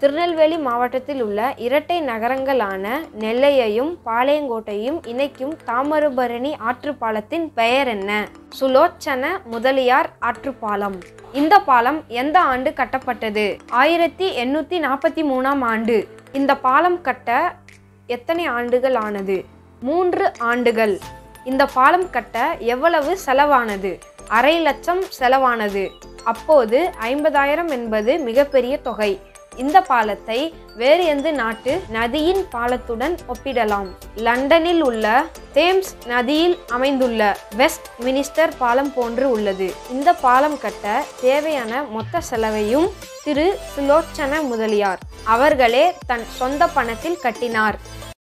திருநெல்வேலி மாவட்டத்தில் உள்ள இரட்டை நகரங்களான நெல்லையையும் பாளையங்கோட்டையும் இணைக்கும் தாமிரபரணி ஆற்றுப்பாலத்தின் பெயர் என்ன சுலோச்சன முதலியார் ஆற்றுப்பாலம் இந்த பாலம் எந்த ஆண்டு கட்டப்பட்டது ஆயிரத்தி எண்ணூற்றி நாற்பத்தி மூணாம் ஆண்டு இந்த பாலம் கட்ட எத்தனை ஆண்டுகள் ஆனது மூன்று ஆண்டுகள் இந்த பாலம் கட்ட எவ்வளவு செலவானது அரை லட்சம் செலவானது அப்போது ஐம்பதாயிரம் என்பது மிகப்பெரிய தொகை இந்த பாலத்தை வேறு எந்த நாட்டு நதியின் பாலத்துடன் ஒப்பிடலாம் லண்டனில் உள்ள தேம்ஸ் நதியில் அமைந்துள்ள வெஸ்ட் மினிஸ்டர் பாலம் போன்று உள்ளது இந்த பாலம் கட்ட தேவையான மொத்த செலவையும் திரு சுலோச்சன முதலியார் அவர்களே தன் சொந்த பணத்தில் கட்டினார்